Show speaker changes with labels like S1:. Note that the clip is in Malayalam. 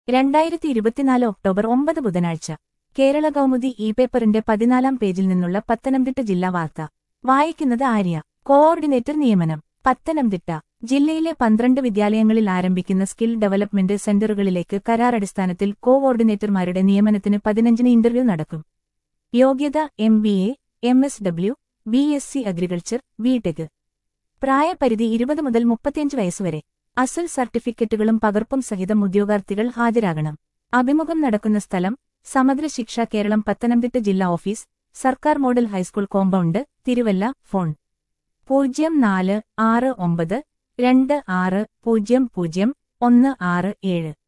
S1: രണ്ടായിരത്തി ഇരുപത്തിനാല് ഒക്ടോബർ ഒമ്പത് ബുധനാഴ്ച കേരള കൗമുദി ഇ പേപ്പറിന്റെ പതിനാലാം പേജിൽ നിന്നുള്ള പത്തനംതിട്ട ജില്ലാ വാർത്ത വായിക്കുന്നത് ആര്യ കോഓർഡിനേറ്റർ നിയമനം പത്തനംതിട്ട ജില്ലയിലെ പന്ത്രണ്ട് വിദ്യാലയങ്ങളിൽ ആരംഭിക്കുന്ന സ്കിൽ ഡെവലപ്മെന്റ് സെന്ററുകളിലേക്ക് കരാറടിസ്ഥാനത്തിൽ കോഓർഡിനേറ്റർമാരുടെ നിയമനത്തിന് പതിനഞ്ചിന് ഇന്റർവ്യൂ നടക്കും യോഗ്യത M B A M S W B S C agriculture BTech പ്രായപരിധി ഇരുപത് മുതൽ മുപ്പത്തിയഞ്ച് വയസ്സുവരെ അസൽ സർട്ടിഫിക്കറ്റുകളും പകർപ്പും സഹിതം ഉദ്യോഗാർത്ഥികൾ ഹാജരാകണം അഭിമുഖം നടക്കുന്ന സ്ഥലം സമഗ്ര ശിക്ഷ കേരളം പത്തനംതിട്ട ജില്ലാ ഓഫീസ് സർക്കാർ model high school compound Thiruvalla phone പൂജ്യം നാല് ആറ് ഒമ്പത് രണ്ട് ആറ് പൂജ്യം പൂജ്യം ഒന്ന് ആറ് ഏഴ്